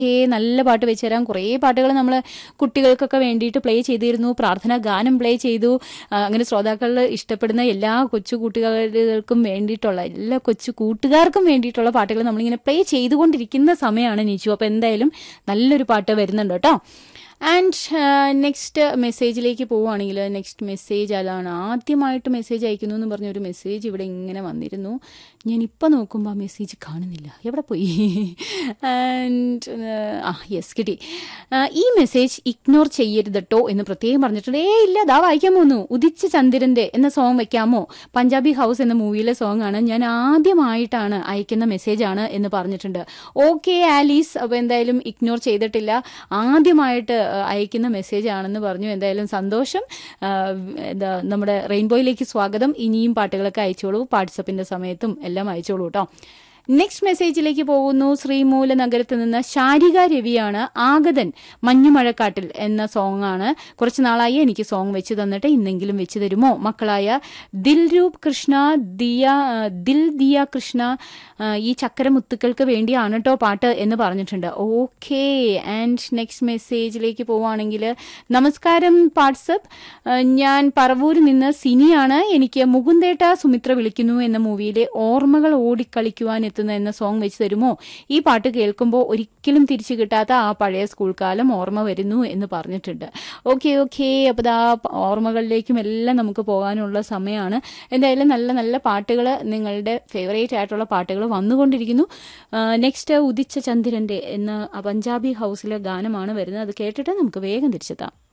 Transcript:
ഏ നല്ല പാട്ട് വെച്ച് തരാം കുറേ പാട്ടുകൾ നമ്മൾ കുട്ടികൾക്കൊക്കെ വേണ്ടിയിട്ട് പ്ലേ ചെയ്തിരുന്നു പ്രാർത്ഥനാ ഗാനം പ്ലേ ചെയ്തു ആ, അങ്ങനെ ശ്രോതാക്കളിൽ ഇഷ്ടപ്പെടുന്ന എല്ലാ കൊച്ചു കൂട്ടുകാർക്കും വേണ്ടിയിട്ടുള്ള എല്ലാ കൊച്ചു കൂട്ടുകാർക്കും വേണ്ടിയിട്ടുള്ള പാട്ടുകൾ നമ്മളിങ്ങനെ പ്ലേ ചെയ്തുകൊണ്ടിരിക്കുന്ന സമയമാണ് നിച്ചു അപ്പോൾ എന്തായാലും നല്ലൊരു പാട്ട് വരുന്നുണ്ട് കേട്ടോ ആൻഡ് നെക്സ്റ്റ് മെസ്സേജിലേക്ക് പോവുകയാണെങ്കിൽ നെക്സ്റ്റ് മെസ്സേജ് അതാണ് ആദ്യമായിട്ട് മെസ്സേജ് അയക്കുന്നു എന്ന് പറഞ്ഞ ഒരു മെസ്സേജ് ഇവിടെ ഇങ്ങനെ വന്നിരുന്നു ഞാനിപ്പോൾ നോക്കുമ്പോൾ ആ മെസ്സേജ് കാണുന്നില്ല എവിടെ പോയി ആൻഡ് ആ യെസ് കിട്ടി ആ, ഈ മെസ്സേജ് ഇഗ്നോർ ചെയ്യരുത് കേട്ടോ എന്ന് പ്രത്യേകം പറഞ്ഞിട്ടുണ്ട് ഏ ഇല്ല ദാ വായിക്കാൻ പോന്നു ഉദിച്ച ചന്ദ്രന്റെ എന്ന സോങ് വെക്കാമോ പഞ്ചാബി ഹൗസ് എന്ന മൂവിയിലെ സോങ് ആണ് ഞാൻ ആദ്യമായിട്ടാണ് അയക്കുന്ന മെസ്സേജ് ആണ് എന്ന് പറഞ്ഞിട്ടുണ്ട് ഓക്കെ ആലീസ് അപ്പോൾ എന്തായാലും ഇഗ്നോർ ചെയ്തിട്ടില്ല ആദ്യമായിട്ട് ആ, അയക്കുന്ന മെസ്സേജ് ആണെന്ന് പറഞ്ഞു എന്തായാലും സന്തോഷം ആ, എന്താ നമ്മുടെ റെയിൻബോയിലേക്ക് സ്വാഗതം ഇനിയും പാട്ടുകളൊക്കെ അയച്ചോളൂ വാട്സപ്പിന്റെ സമയത്തും എല്ലാം അയച്ചോളൂ കേട്ടോ നെക്സ്റ്റ് മെസ്സേജിലേക്ക് പോകുന്നു ശ്രീമൂല നഗരത്തിൽ നിന്ന് ശാരിക രവിയാണ് ആഗതൻ മഞ്ഞുമഴക്കാട്ടിൽ എന്ന സോങ് ആണ് കുറച്ച് നാളായി എനിക്ക് സോങ് വെച്ച് തന്നിട്ട് ഇന്നെങ്കിലും വെച്ച് തരുമോ മക്കളായ ദിൽരൂപ് കൃഷ്ണ ദിയ ദിൽ ദിയ കൃഷ്ണ ആ, ഈ ചക്കരമുത്തുക്കൾക്ക് വേണ്ടിയാണ് കേട്ടോ പാട്ട് എന്ന് പറഞ്ഞിട്ടുണ്ട് ഓക്കെ ആൻഡ് നെക്സ്റ്റ് മെസ്സേജിലേക്ക് പോവുകയാണെങ്കിൽ നമസ്കാരം വാട്സപ്പ് ഞാൻ പറവൂരിൽ നിന്ന് സിനിയാണ് എനിക്ക് മുകുന്ദേട്ട സുമിത്ര വിളിക്കുന്നു എന്ന മൂവിയിലെ ഓർമ്മകൾ ഓടിക്കളിക്കുവാൻ എത്തുന്ന എന്ന സോങ് വെച്ച് തരുമോ ഈ പാട്ട് കേൾക്കുമ്പോൾ ഒരിക്കലും തിരിച്ചു കിട്ടാത്ത ആ പഴയ സ്കൂൾ കാലം ഓർമ്മ വരുന്നു എന്ന് പറഞ്ഞിട്ടുണ്ട് ഓക്കെ ഓക്കെ അപ്പോൾ ആ ഓർമ്മകളിലേക്കും എല്ലാം നമുക്ക് പോകാനുള്ള സമയമാണ് എന്തായാലും നല്ല നല്ല പാട്ടുകൾ നിങ്ങളുടെ ഫേവറേറ്റ് ആയിട്ടുള്ള പാട്ടുകൾ വന്നുകൊണ്ടിരിക്കുന്നു നെക്സ്റ്റ് ഉദിച്ച ചന്ദ്രന്റെ എന്ന പഞ്ചാബി ഹൗസിലെ ഗാനമാണ് വരുന്നത് അത് കേട്ടിട്ട് നമുക്ക് വേഗം തിരിച്ചെത്താം